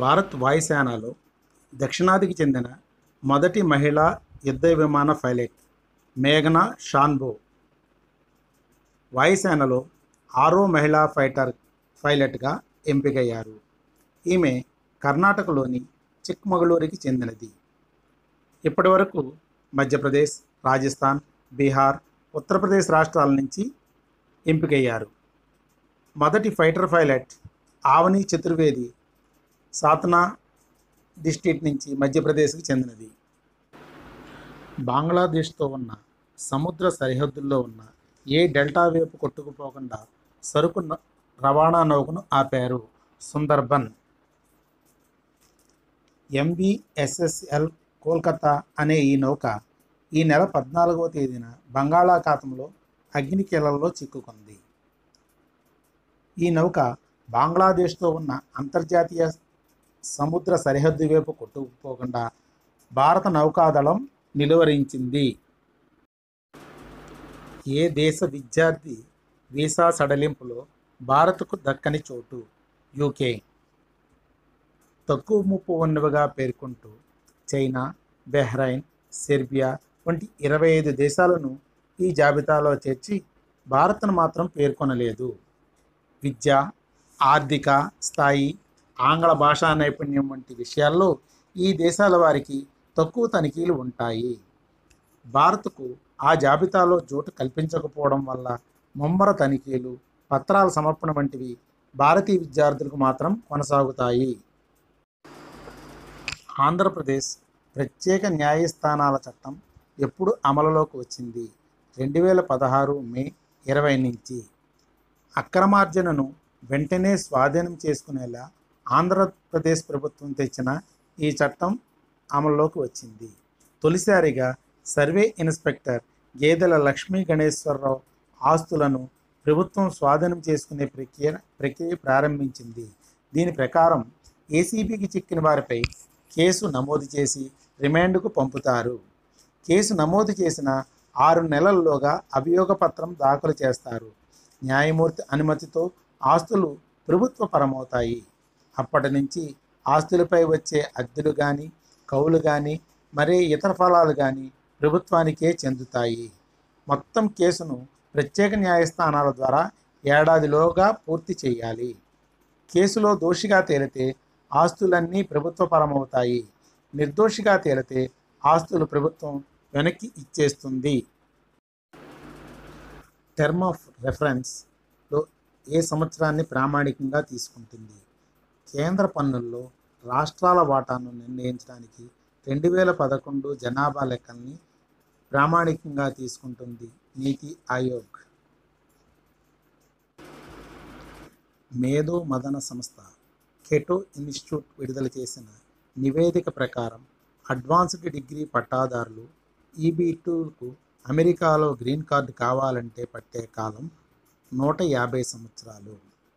భారత్ వాయుసేనలో దక్షిణాదికి చెందిన మొదటి మహిళా యుద్ధ విమాన పైలట్ మేఘనా షాన్బో వాయుసేనలో ఆరో మహిళా ఫైటర్ పైలట్గా ఎంపికయ్యారు ఈమె కర్ణాటకలోని చిక్మగళూరుకి చెందినది ఇప్పటివరకు మధ్యప్రదేశ్ రాజస్థాన్ బీహార్ ఉత్తరప్రదేశ్ రాష్ట్రాల నుంచి ఎంపికయ్యారు మొదటి fighter pilot Avani Chaturvedi Satna district నుంచి మధ్యప్రదేశ్కి చెందినది బంగ్లాదేశ్తో ఉన్న సముద్ర సరిహద్దుల్లో ఉన్న ఏ డెల్టా వైపు కొట్టుకుపోకుండా సరుకు న- రవాణా నౌకను ఆపారు సుందర్బన్ ఎంవిఎస్ఎస్ఎల్ కోల్కతా అనే ఈ నౌక ఈ నెల పద్నాలుగవ తేదీన బంగాళాఖాతంలో అగ్నికీలల్లో చిక్కుకుంది ఈ నౌక బంగ్లాదేశ్తో ఉన్న అంతర్జాతీయ సముద్ర సరిహద్దు వైపు కొట్టుకుపోకుండా భారత నౌకాదళం నిలువరించింది ఏ దేశ విద్యార్థి వీసా సడలింపులో భారత్కు దక్కని చోటు యూకే తక్కువ ముప్పు ఉన్నవిగా పేర్కొంటూ చైనా బెహ్రైన్ సెర్బియా వంటి ఇరవై ఐదు దేశాలను ఈ జాబితాలో చేర్చి భారత్ను మాత్రం పేర్కొనలేదు విద్య ఆర్థిక స్థాయి ఆంగ్ల భాషా నైపుణ్యం వంటి విషయాల్లో ఈ దేశాల వారికి తక్కువ తనిఖీలు ఉంటాయి భారత్కు ఆ జాబితాలో చోటు కల్పించకపోవడం వల్ల ముమ్మర తనిఖీలు పత్రాల సమర్పణ వంటివి భారతీయ విద్యార్థులకు మాత్రం కొనసాగుతాయి ఆంధ్రప్రదేశ్ ప్రత్యేక న్యాయస్థానాల చట్టం ఎప్పుడు అమలులోకి వచ్చింది రెండు వేల పదహారు మే ఇరవై నుంచి అక్రమార్జనను వెంటనే స్వాధీనం చేసుకునేలా ఆంధ్రప్రదేశ్ ప్రభుత్వం తెచ్చిన ఈ చట్టం అమల్లోకి వచ్చింది తొలిసారిగా సర్వే ఇన్స్పెక్టర్ గేదెల లక్ష్మీ గణేశ్వరరావు ఆస్తులను ప్రభుత్వం స్వాధీనం చేసుకునే ప్రక్రియ ప్రక్రియ ప్రారంభించింది దీని ప్రకారం ఏసీబీకి చిక్కిన వారిపై కేసు నమోదు చేసి రిమాండ్కు పంపుతారు కేసు నమోదు చేసిన ఆరు నెలల్లోగా అభియోగ పత్రం దాఖలు చేస్తారు న్యాయమూర్తి అనుమతితో ఆస్తులు ప్రభుత్వ పరమవుతాయి అప్పటి నుంచి ఆస్తులపై వచ్చే అద్దెలు కానీ కౌలు కానీ మరే ఇతర ఫలాలు కానీ ప్రభుత్వానికే చెందుతాయి మొత్తం కేసును ప్రత్యేక న్యాయస్థానాల ద్వారా ఏడాదిలోగా పూర్తి చేయాలి కేసులో దోషిగా తేలితే ఆస్తులన్నీ ప్రభుత్వ పరమవుతాయి నిర్దోషిగా తేలితే ఆస్తులు ప్రభుత్వం వెనక్కి ఇచ్చేస్తుంది టర్మ్ ఆఫ్ రెఫరెన్స్లో ఏ సంవత్సరాన్ని ప్రామాణికంగా తీసుకుంటుంది కేంద్ర పన్నుల్లో రాష్ట్రాల వాటాను నిర్ణయించడానికి రెండు వేల పదకొండు జనాభా లెక్కల్ని ప్రామాణికంగా తీసుకుంటుంది నీతి ఆయోగ్ మేధో మదన సంస్థ కెటో ఇన్స్టిట్యూట్ విడుదల చేసిన నివేదిక ప్రకారం అడ్వాన్స్డ్ డిగ్రీ పట్టాదారులు ఈబీ టూకు అమెరికాలో గ్రీన్ కార్డు కావాలంటే పట్టే కాలం నూట యాభై సంవత్సరాలు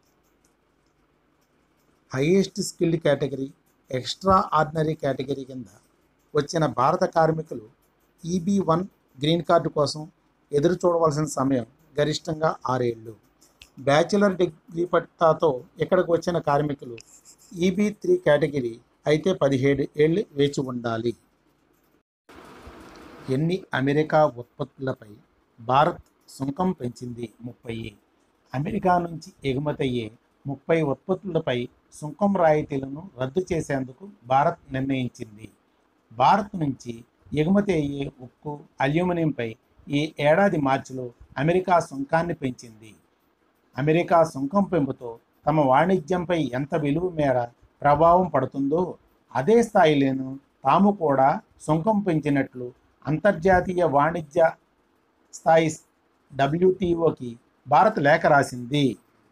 highest skilled category extraordinary category కింద వచ్చిన భారత కార్మికులు ఈబీ వన్ గ్రీన్ కార్డు కోసం ఎదురు చూడవలసిన సమయం గరిష్టంగా ఆరేళ్ళు బ్యాచిలర్ డిగ్రీ పట్టాతో ఇక్కడికి వచ్చిన కార్మికులు ఈబీ త్రీ కేటగిరీ అయితే పదిహేడు ఏళ్ళు వేచి ఉండాలి ఎన్ని అమెరికా ఉత్పత్తులపై భారత్ సుంకం పెంచింది ముప్పై అమెరికా నుంచి ఎగుమతయ్యే ముప్పై ఉత్పత్తులపై సుంకం రాయితీలను రద్దు చేసేందుకు భారత్ నిర్ణయించింది భారత్ నుంచి ఎగుమతి అయ్యే ఉక్కు అల్యూమినియంపై ఈ ఏడాది మార్చిలో అమెరికా సుంకాన్ని పెంచింది అమెరికా సుంకం పెంపుతో తమ వాణిజ్యంపై ఎంత విలువ మేర ప్రభావం పడుతుందో అదే స్థాయిలోనూ తాము కూడా సుంకం పెంచినట్లు అంతర్జాతీయ వాణిజ్య స్థాయి డబ్ల్యూటీఓకి భారత్ లేఖ రాసింది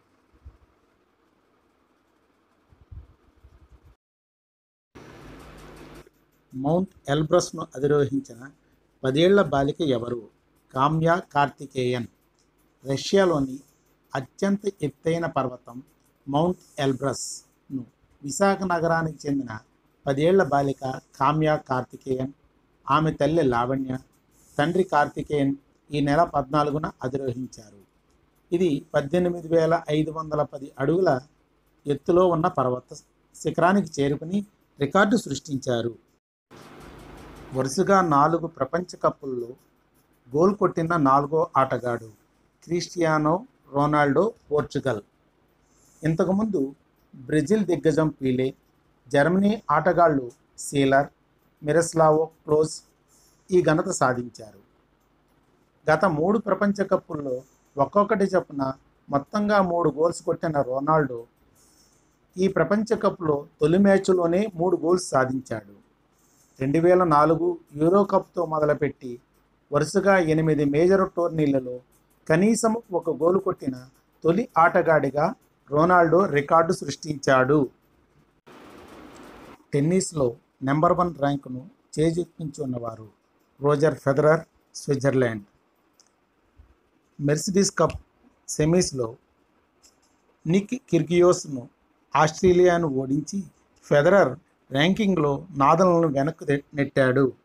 మౌంట్ ఎల్బ్రస్ను అధిరోహించిన పదేళ్ల బాలిక ఎవరు కామ్యా కార్తికేయన్ రష్యాలోని అత్యంత ఎత్తైన పర్వతం మౌంట్ ఎల్బ్రస్ను విశాఖ నగరానికి చెందిన పదేళ్ల బాలిక కామ్యా కార్తికేయన్ ఆమె తల్లి లావణ్య తండ్రి కార్తికేయన్ ఈ నెల పద్నాలుగున అధిరోహించారు ఇది పద్దెనిమిది వేల ఐదు వందల పది అడుగుల ఎత్తులో ఉన్న పర్వత శిఖరానికి చేరుకుని రికార్డు సృష్టించారు వరుసగా నాలుగు ప్రపంచ కప్పుల్లో గోల్ కొట్టిన నాలుగో ఆటగాడు క్రిస్టియానో రొనాల్డో పోర్చుగల్ ఇంతకుముందు బ్రెజిల్ దిగ్గజం పీలే జర్మనీ ఆటగాళ్ళు సీలర్ మిరస్లావో క్లోజ్ ఈ ఘనత సాధించారు గత మూడు ప్రపంచ కప్పుల్లో ఒక్కొక్కటి చొప్పున మొత్తంగా మూడు గోల్స్ కొట్టిన రొనాల్డో ఈ ప్రపంచ కప్లో తొలి మ్యాచ్లోనే మూడు గోల్స్ సాధించాడు రెండు వేల నాలుగు యూరో కప్తో మొదలుపెట్టి వరుసగా ఎనిమిది మేజర్ టోర్నీలలో కనీసం ఒక గోలు కొట్టిన తొలి ఆటగాడిగా రొనాల్డో రికార్డు సృష్టించాడు టెన్నిస్లో నెంబర్ వన్ ర్యాంకును చేజిక్కించున్నవారు Roger Federer Switzerland Mercedes cup సెమీస్లో నిక్ కిర్గియోస్ను ఆస్ట్రేలియాను ఓడించి ఫెదరర్ ర్యాంకింగ్లో నాదలను వెనక్కు నెట్టాడు